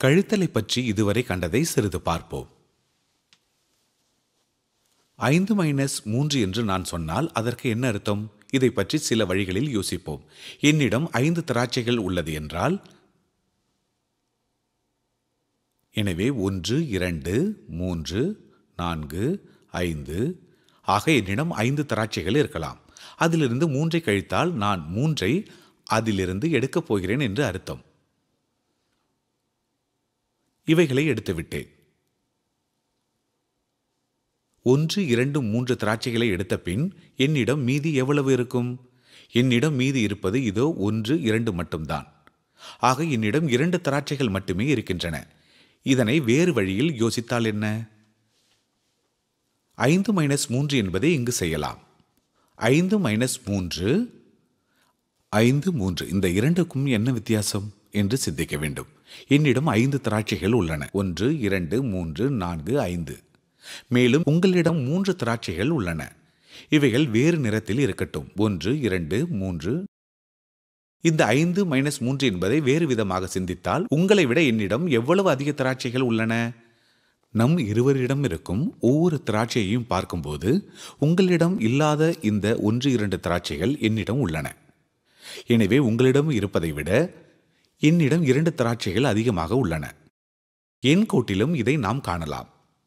கழித்தலை பற்றி இதுவரை கண்டதை சிறிது பார்ப்போம் ஐந்து மைனஸ் மூன்று என்று நான் சொன்னால் அதற்கு என்ன அர்த்தம் இதை பற்றி சில வழிகளில் யோசிப்போம் என்னிடம் ஐந்து திராட்சைகள் உள்ளது என்றால் எனவே ஒன்று இரண்டு மூன்று நான்கு ஐந்து ஆக என்னிடம் ஐந்து திராட்சைகள் இருக்கலாம் அதிலிருந்து மூன்றை கழித்தால் நான் மூன்றை அதிலிருந்து எடுக்கப் போகிறேன் என்று அர்த்தம் இவைகளை எடுத்துவிட்டேன் ஒன்று இரண்டு மூன்று திராட்சைகளை எடுத்த பின் என்னிடம் மீதி எவ்வளவு இருக்கும் என்னிடம் மீதி இருப்பது இதோ ஒன்று இரண்டு மட்டும்தான் ஆக என்னிடம் இரண்டு திராட்சைகள் மட்டுமே இருக்கின்றன இதனை வேறு வழியில் யோசித்தால் என்ன ஐந்து மைனஸ் மூன்று என்பதை இங்கு செய்யலாம் ஐந்து மைனஸ் மூன்று ஐந்து மூன்று இந்த இரண்டுக்கும் என்ன வித்தியாசம் என்று சிந்திக்க வேண்டும் என்னிடம் ஐந்து திராட்சைகள் உள்ளன ஒன்று இரண்டு மூன்று நான்கு ஐந்து மேலும் உங்களிடம் மூன்று திராட்சைகள் உள்ளன இவைகள் வேறு நிறத்தில் இருக்கட்டும் ஒன்று இரண்டு மூன்று இந்த ஐந்து மைனஸ் மூன்று என்பதை வேறு விதமாக சிந்தித்தால் உங்களை விட என்னிடம் எவ்வளவு அதிக திராட்சைகள் உள்ளன நம் இருவரிடம் இருக்கும் ஒவ்வொரு திராட்சையையும் பார்க்கும்போது உங்களிடம் இல்லாத இந்த ஒன்று இரண்டு திராட்சைகள் என்னிடம் உள்ளன எனவே உங்களிடம் இருப்பதை விட என்னிடம் இரண்டு திராட்சைகள் அதிகமாக உள்ளன என் கோட்டிலும் இதை நாம் காணலாம்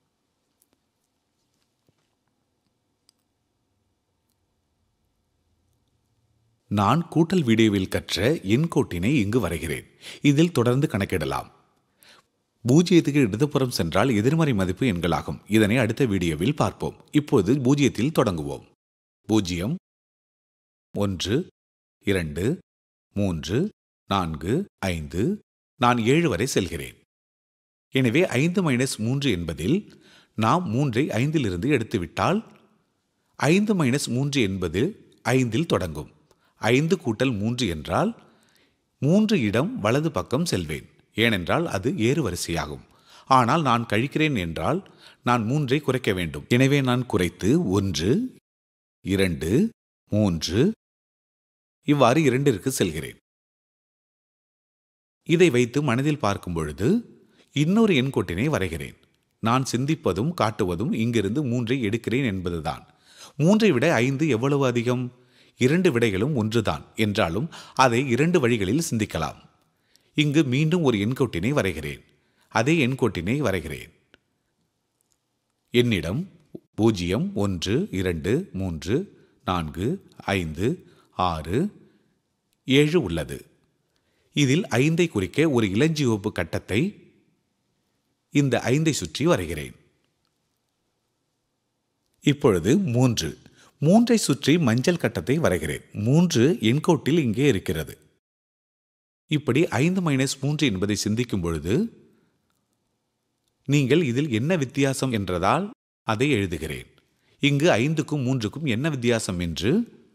நான் கூட்டல் வீடியோவில் கற்ற எண் கோட்டினை இங்கு வரைகிறேன் இதில் தொடர்ந்து கணக்கிடலாம் பூஜ்ஜியத்துக்கு இடதுபுறம் சென்றால் எதிர்மறை மதிப்பு எண்களாகும் இதனை அடுத்த வீடியோவில் பார்ப்போம் இப்போது பூஜ்ஜியத்தில் தொடங்குவோம் பூஜ்ஜியம் ஒன்று இரண்டு மூன்று நான்கு ஐந்து நான் ஏழு வரை செல்கிறேன் எனவே ஐந்து மைனஸ் மூன்று என்பதில் நாம் மூன்றை ஐந்திலிருந்து எடுத்துவிட்டால் ஐந்து மைனஸ் மூன்று என்பது ஐந்தில் தொடங்கும் ஐந்து கூட்டல் மூன்று என்றால் மூன்று இடம் வலது பக்கம் செல்வேன் ஏனென்றால் அது ஏறு வரிசையாகும் ஆனால் நான் கழிக்கிறேன் என்றால் நான் மூன்றை குறைக்க வேண்டும் எனவே நான் குறைத்து ஒன்று இரண்டு மூன்று இவ்வாறு இரண்டிற்கு செல்கிறேன் இதை வைத்து மனதில் பார்க்கும் பொழுது இன்னொரு எண்கோட்டினை வரைகிறேன் நான் சிந்திப்பதும் காட்டுவதும் இங்கிருந்து மூன்றை எடுக்கிறேன் என்பதுதான் மூன்றை விட ஐந்து எவ்வளவு அதிகம் இரண்டு விடைகளும் ஒன்றுதான் என்றாலும் அதை இரண்டு வழிகளில் சிந்திக்கலாம் இங்கு மீண்டும் ஒரு எண்கோட்டினை வரைகிறேன் அதே எண்கோட்டினை வரைகிறேன் என்னிடம் பூஜ்ஜியம் ஒன்று இரண்டு மூன்று நான்கு ஐந்து ஆறு ஏழு உள்ளது இதில் ஐந்தை குறிக்க ஒரு இளஞ்சிவப்பு கட்டத்தை இந்த ஐந்தை சுற்றி வரைகிறேன் இப்பொழுது மூன்று மூன்றை சுற்றி மஞ்சள் கட்டத்தை வரைகிறேன் மூன்று எண்கோட்டில் இங்கே இருக்கிறது இப்படி ஐந்து மைனஸ் மூன்று என்பதை சிந்திக்கும் பொழுது நீங்கள் இதில் என்ன வித்தியாசம் என்றதால் அதை எழுதுகிறேன் இங்கு ஐந்துக்கும் மூன்றுக்கும் என்ன வித்தியாசம் என்று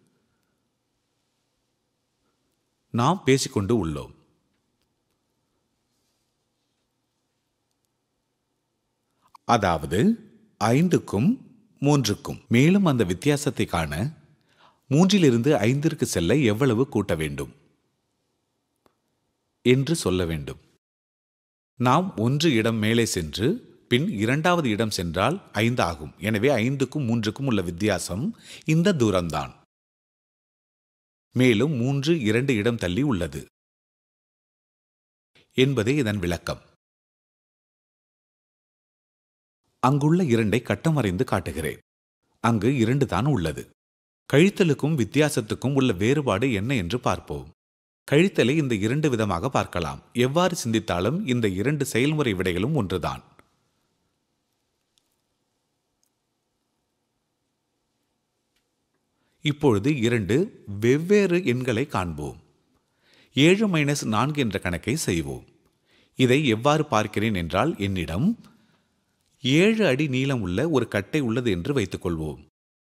நாம் பேசிக்கொண்டு உள்ளோம் அதாவது ஐந்துக்கும் மூன்றுக்கும் மேலும் அந்த வித்தியாசத்தை காண மூன்றிலிருந்து ஐந்திற்கு செல்ல எவ்வளவு கூட்ட வேண்டும் என்று சொல்ல வேண்டும் நாம் ஒன்று இடம் மேலே சென்று பின் இரண்டாவது இடம் சென்றால் ஐந்து ஆகும் எனவே ஐந்துக்கும் மூன்றுக்கும் உள்ள வித்தியாசம் இந்த தூரம்தான் மேலும் மூன்று இரண்டு இடம் தள்ளி உள்ளது என்பதே இதன் விளக்கம் அங்குள்ள இரண்டை கட்டம் வரைந்து காட்டுகிறேன் அங்கு இரண்டு தான் உள்ளது கழித்தலுக்கும் வித்தியாசத்துக்கும் உள்ள வேறுபாடு என்ன என்று பார்ப்போம் கழித்தலை இந்த இரண்டு விதமாக பார்க்கலாம் எவ்வாறு சிந்தித்தாலும் இந்த இரண்டு செயல்முறை விடைகளும் ஒன்றுதான் இப்பொழுது இரண்டு வெவ்வேறு எண்களை காண்போம் ஏழு மைனஸ் நான்கு என்ற கணக்கை செய்வோம் இதை எவ்வாறு பார்க்கிறேன் என்றால் என்னிடம் ஏழு அடி நீளம் உள்ள ஒரு கட்டை உள்ளது என்று வைத்துக்கொள்வோம்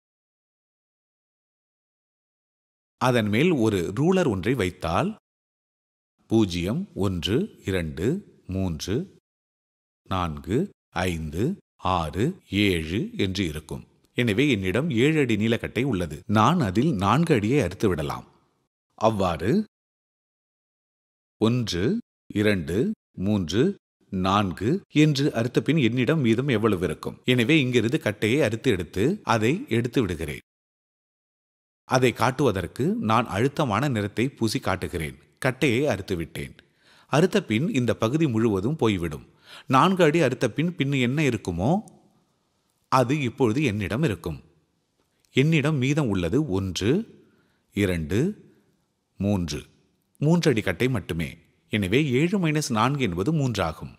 அதன் மேல் ஒரு ரூலர் ஒன்றை வைத்தால் பூஜ்ஜியம் ஒன்று இரண்டு மூன்று நான்கு ஐந்து ஆறு ஏழு என்று இருக்கும் எனவே என்னிடம் ஏழு அடி நீளக்கட்டை உள்ளது நான் அதில் நான்கு அடியை அறுத்து விடலாம் அவ்வாறு ஒன்று இரண்டு மூன்று நான்கு என்று அறுத்த பின் என்னிடம் மீதம் எவ்வளவு இருக்கும் எனவே இங்கிருந்து கட்டையை அறுத்து எடுத்து அதை எடுத்து விடுகிறேன் அதை காட்டுவதற்கு நான் அழுத்தமான நிறத்தை பூசி காட்டுகிறேன் கட்டையை அறுத்து விட்டேன் அறுத்த பின் இந்த பகுதி முழுவதும் போய்விடும் நான்கு அடி அறுத்த பின் பின் என்ன இருக்குமோ அது இப்பொழுது என்னிடம் இருக்கும் என்னிடம் மீதம் உள்ளது ஒன்று இரண்டு மூன்று மூன்று அடி கட்டை மட்டுமே எனவே ஏழு மைனஸ் நான்கு என்பது மூன்றாகும்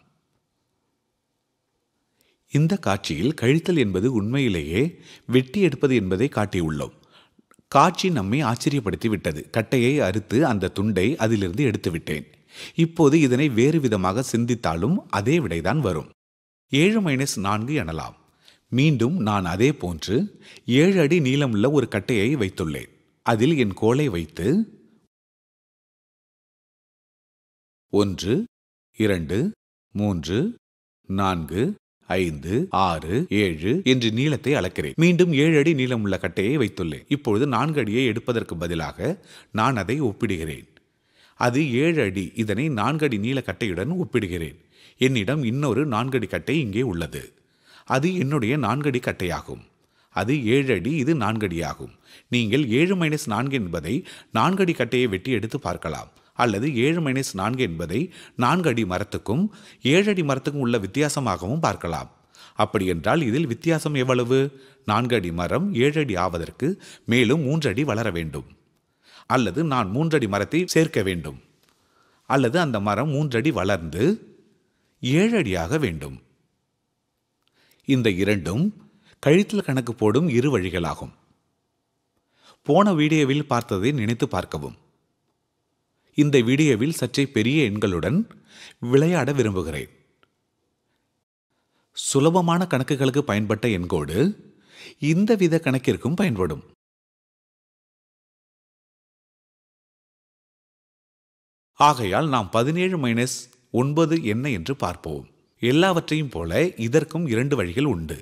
இந்த காட்சியில் கழித்தல் என்பது உண்மையிலேயே வெட்டி எடுப்பது என்பதை காட்டியுள்ளோம் காட்சி நம்மை ஆச்சரியப்படுத்தி விட்டது கட்டையை அறுத்து அந்த துண்டை அதிலிருந்து எடுத்து விட்டேன் இப்போது இதனை வேறு விதமாக சிந்தித்தாலும் அதே விடைதான் வரும் ஏழு மைனஸ் நான்கு எனலாம் மீண்டும் நான் அதே போன்று ஏழு அடி நீளமுள்ள ஒரு கட்டையை வைத்துள்ளேன் அதில் என் கோலை வைத்து ஒன்று இரண்டு மூன்று நான்கு ஐந்து ஆறு ஏழு என்று நீளத்தை அளக்கிறேன் மீண்டும் ஏழு அடி நீளமுள்ள கட்டையை வைத்துள்ளேன் இப்பொழுது நான்கு அடியை எடுப்பதற்கு பதிலாக நான் அதை ஒப்பிடுகிறேன் அது ஏழு அடி இதனை நான்கு அடி நீள கட்டையுடன் ஒப்பிடுகிறேன் என்னிடம் இன்னொரு நான்கடி கட்டை இங்கே உள்ளது அது என்னுடைய நான்கடி கட்டையாகும் அது ஏழு அடி இது நான்கடியாகும் நீங்கள் ஏழு மைனஸ் நான்கு என்பதை நான்கடி கட்டையை வெட்டி எடுத்து பார்க்கலாம் அல்லது ஏழு மைனஸ் நான்கு என்பதை நான்கு அடி மரத்துக்கும் ஏழு அடி மரத்துக்கும் உள்ள வித்தியாசமாகவும் பார்க்கலாம் அப்படி என்றால் இதில் வித்தியாசம் எவ்வளவு நான்கு அடி மரம் ஏழு அடி ஆவதற்கு மேலும் மூன்று அடி வளர வேண்டும் அல்லது நான் மூன்றடி மரத்தை சேர்க்க வேண்டும் அல்லது அந்த மரம் மூன்றடி வளர்ந்து ஏழு அடியாக வேண்டும் இந்த இரண்டும் கழித்தல் கணக்கு போடும் இரு வழிகளாகும் போன வீடியோவில் பார்த்ததை நினைத்து பார்க்கவும் இந்த வீடியோவில் சற்றே பெரிய எண்களுடன் விளையாட விரும்புகிறேன் சுலபமான கணக்குகளுக்கு பயன்பட்ட எண்கோடு இந்த வித கணக்கிற்கும் பயன்படும் ஆகையால் நாம் பதினேழு மைனஸ் ஒன்பது என்ன என்று பார்ப்போம் எல்லாவற்றையும் போல இதற்கும் இரண்டு வழிகள் உண்டு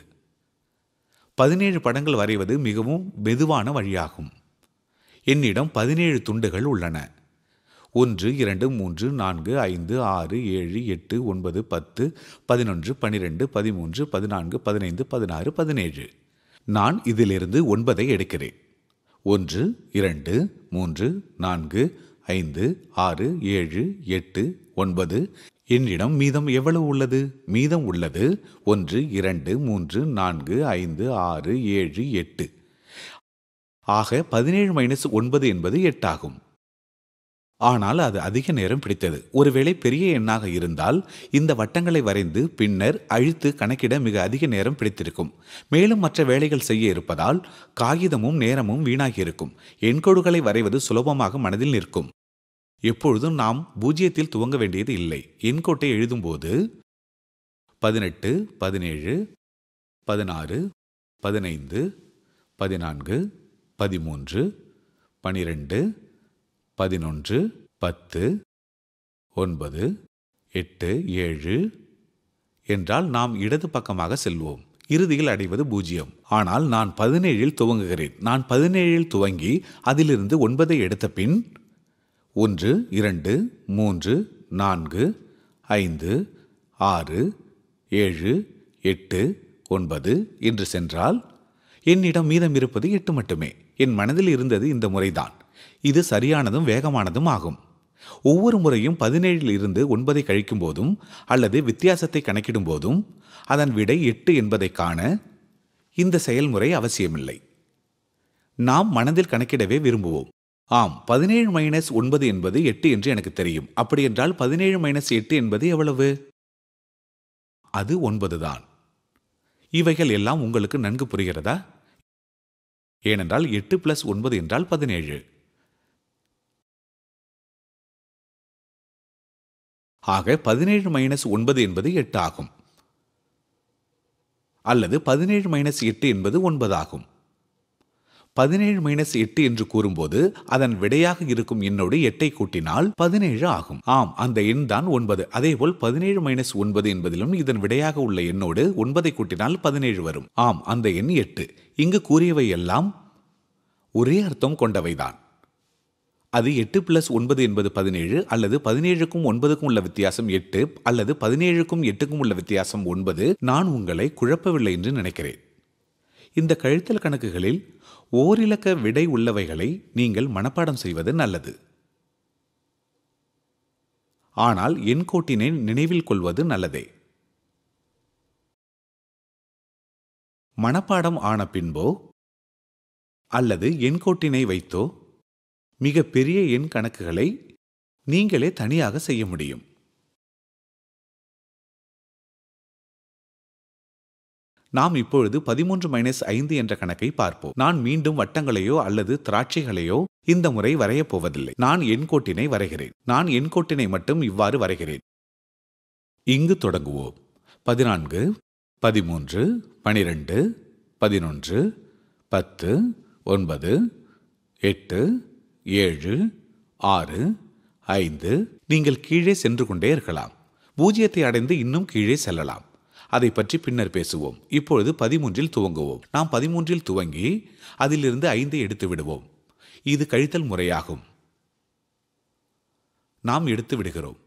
பதினேழு படங்கள் வரைவது மிகவும் மெதுவான வழியாகும் என்னிடம் பதினேழு துண்டுகள் உள்ளன ஒன்று இரண்டு மூன்று நான்கு ஐந்து ஆறு ஏழு எட்டு ஒன்பது பத்து பதினொன்று பனிரெண்டு பதிமூன்று பதினான்கு பதினைந்து பதினாறு பதினேழு நான் இதிலிருந்து ஒன்பதை எடுக்கிறேன் ஒன்று இரண்டு மூன்று நான்கு ஐந்து ஆறு ஏழு எட்டு ஒன்பது என்னிடம் மீதம் எவ்வளவு உள்ளது மீதம் உள்ளது ஒன்று இரண்டு மூன்று நான்கு ஐந்து ஆறு ஏழு எட்டு ஆக பதினேழு மைனஸ் ஒன்பது என்பது எட்டாகும் ஆனால் அது அதிக நேரம் பிடித்தது ஒருவேளை பெரிய எண்ணாக இருந்தால் இந்த வட்டங்களை வரைந்து பின்னர் அழித்து கணக்கிட மிக அதிக நேரம் பிடித்திருக்கும் மேலும் மற்ற வேலைகள் செய்ய இருப்பதால் காகிதமும் நேரமும் வீணாகியிருக்கும் எண்கோடுகளை வரைவது சுலபமாக மனதில் நிற்கும் எப்பொழுதும் நாம் பூஜ்ஜியத்தில் துவங்க வேண்டியது இல்லை எண்கோட்டை எழுதும்போது பதினெட்டு பதினேழு பதினாறு பதினைந்து பதினான்கு பதிமூன்று பனிரெண்டு பதினொன்று பத்து ஒன்பது எட்டு ஏழு என்றால் நாம் இடது பக்கமாக செல்வோம் இறுதியில் அடைவது பூஜ்ஜியம் ஆனால் நான் பதினேழில் துவங்குகிறேன் நான் பதினேழில் துவங்கி அதிலிருந்து ஒன்பதை எடுத்த பின் ஒன்று இரண்டு மூன்று நான்கு ஐந்து ஆறு ஏழு எட்டு ஒன்பது என்று சென்றால் என்னிடம் மீதம் இருப்பது எட்டு மட்டுமே என் மனதில் இருந்தது இந்த முறைதான் இது சரியானதும் வேகமானதும் ஆகும் ஒவ்வொரு முறையும் பதினேழில் இருந்து ஒன்பதை கழிக்கும் போதும் அல்லது வித்தியாசத்தை கணக்கிடும் போதும் அதன் விடை எட்டு என்பதை காண இந்த செயல்முறை அவசியமில்லை நாம் மனதில் கணக்கிடவே விரும்புவோம் ஆம் பதினேழு மைனஸ் ஒன்பது என்பது எட்டு என்று எனக்கு தெரியும் அப்படியென்றால் பதினேழு மைனஸ் எட்டு என்பது எவ்வளவு அது ஒன்பதுதான் இவைகள் எல்லாம் உங்களுக்கு நன்கு புரிகிறதா ஏனென்றால் எட்டு பிளஸ் ஒன்பது என்றால் பதினேழு ஆக பதினேழு மைனஸ் ஒன்பது என்பது எட்டு ஆகும் அல்லது பதினேழு மைனஸ் எட்டு என்பது ஒன்பது ஆகும் பதினேழு மைனஸ் எட்டு என்று கூறும்போது அதன் விடையாக இருக்கும் எண்ணோடு எட்டை கூட்டினால் பதினேழு ஆகும் ஆம் அந்த எண் தான் ஒன்பது அதேபோல் பதினேழு மைனஸ் ஒன்பது என்பதிலும் இதன் விடையாக உள்ள எண்ணோடு ஒன்பதை கூட்டினால் பதினேழு வரும் ஆம் அந்த எண் எட்டு இங்கு கூறியவை எல்லாம் ஒரே அர்த்தம் கொண்டவைதான் அது எட்டு பிளஸ் ஒன்பது என்பது பதினேழு அல்லது பதினேழுக்கும் ஒன்பதுக்கும் உள்ள வித்தியாசம் எட்டு அல்லது பதினேழுக்கும் எட்டுக்கும் உள்ள வித்தியாசம் ஒன்பது நான் உங்களை குழப்பவில்லை என்று நினைக்கிறேன் இந்த கழித்தல் கணக்குகளில் ஓரிலக்க விடை உள்ளவைகளை நீங்கள் மனப்பாடம் செய்வது நல்லது ஆனால் எண்கோட்டினை நினைவில் கொள்வது நல்லதே மனப்பாடம் ஆன பின்போ அல்லது எண்கோட்டினை வைத்தோ மிக பெரிய எண் கணக்குகளை நீங்களே தனியாக செய்ய முடியும் நாம் இப்பொழுது பதிமூன்று மைனஸ் ஐந்து என்ற கணக்கை பார்ப்போம் நான் மீண்டும் வட்டங்களையோ அல்லது திராட்சைகளையோ இந்த முறை வரையப் போவதில்லை நான் எண்கோட்டினை வரைகிறேன் நான் எண்கோட்டினை மட்டும் இவ்வாறு வரைகிறேன் இங்கு தொடங்குவோம் பதினான்கு பதிமூன்று பனிரெண்டு பதினொன்று பத்து ஒன்பது எட்டு ஏழு ஆறு ஐந்து நீங்கள் கீழே சென்று கொண்டே இருக்கலாம் பூஜ்ஜியத்தை அடைந்து இன்னும் கீழே செல்லலாம் அதை பற்றி பின்னர் பேசுவோம் இப்பொழுது பதிமூன்றில் துவங்குவோம் நாம் பதிமூன்றில் துவங்கி அதிலிருந்து ஐந்தை எடுத்து விடுவோம் இது கழித்தல் முறையாகும் நாம் எடுத்து விடுகிறோம்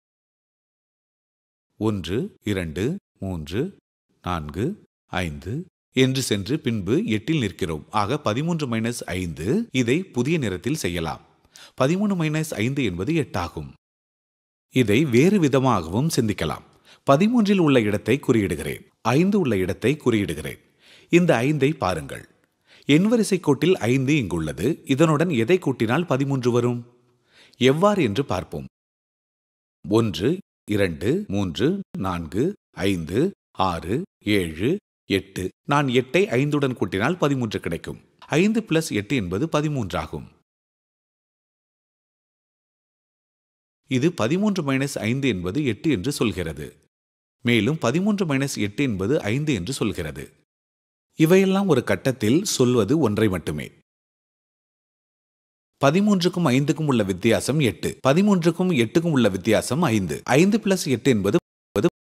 ஒன்று இரண்டு மூன்று நான்கு ஐந்து என்று சென்று பின்பு எட்டில் நிற்கிறோம் ஆக பதிமூன்று மைனஸ் ஐந்து இதை புதிய நிறத்தில் செய்யலாம் பதிமூணு மைனஸ் ஐந்து என்பது எட்டாகும் இதை வேறு விதமாகவும் சிந்திக்கலாம் பதிமூன்றில் உள்ள இடத்தை குறியிடுகிறேன் ஐந்து உள்ள இடத்தை குறியிடுகிறேன் இந்த ஐந்தை பாருங்கள் எண் வரிசை கோட்டில் ஐந்து இங்குள்ளது இதனுடன் எதை கூட்டினால் பதிமூன்று வரும் எவ்வாறு என்று பார்ப்போம் ஒன்று இரண்டு மூன்று நான்கு ஐந்து ஆறு ஏழு எட்டு நான் எட்டை ஐந்துடன் கூட்டினால் பதிமூன்று கிடைக்கும் ஐந்து பிளஸ் எட்டு என்பது பதிமூன்றாகும் இது பதிமூன்று மைனஸ் ஐந்து என்பது எட்டு என்று சொல்கிறது மேலும் பதிமூன்று மைனஸ் எட்டு என்பது ஐந்து என்று சொல்கிறது இவையெல்லாம் ஒரு கட்டத்தில் சொல்வது ஒன்றை மட்டுமே பதிமூன்றுக்கும் ஐந்துக்கும் உள்ள வித்தியாசம் எட்டு பதிமூன்றுக்கும் எட்டுக்கும் உள்ள வித்தியாசம் ஐந்து ஐந்து பிளஸ் எட்டு என்பது